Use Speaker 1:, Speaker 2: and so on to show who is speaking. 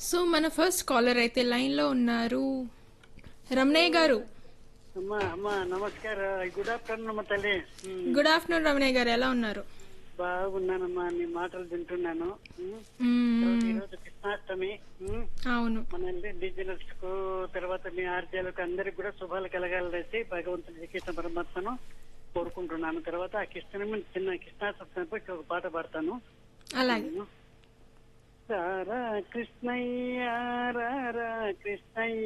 Speaker 1: So మన first caller అయితే లైన్లో ఉన్నారు రమణయ్య గారు
Speaker 2: అమ్మా అమ్మా నమస్కార గుడ్ ఆఫ్టర్నూన్ అమ్మ తల్లి ఉమ్,
Speaker 1: గుడ్ ఆఫ్టర్నూన్ రమణయ్య గారు ఎలా ఉన్నారు
Speaker 2: బాగున్నానమ్మా నీ మాటలు వింటున్నాను ఉమ్,
Speaker 1: మ్మ్.
Speaker 2: ఈరోజు కృష్ణాష్టమి ఉమ్,
Speaker 1: అవును
Speaker 2: మన ఇండిజినల్స్ కు తర్వాత మీ ఆర్జీలకు అందరికి కూడా శుభాలు కలగాలని భగవంతుడి శ్రీకృష్ణ పరమాత్మను కోరుకుంటున్నాను తర్వాత ఆ కృష్ణని చిన్న కృష్ణాష్టమిపై ఒక పాట పాడతాను
Speaker 1: అలాగే
Speaker 2: రారా కృష్ణయ్య రారా కృష్ణయ్య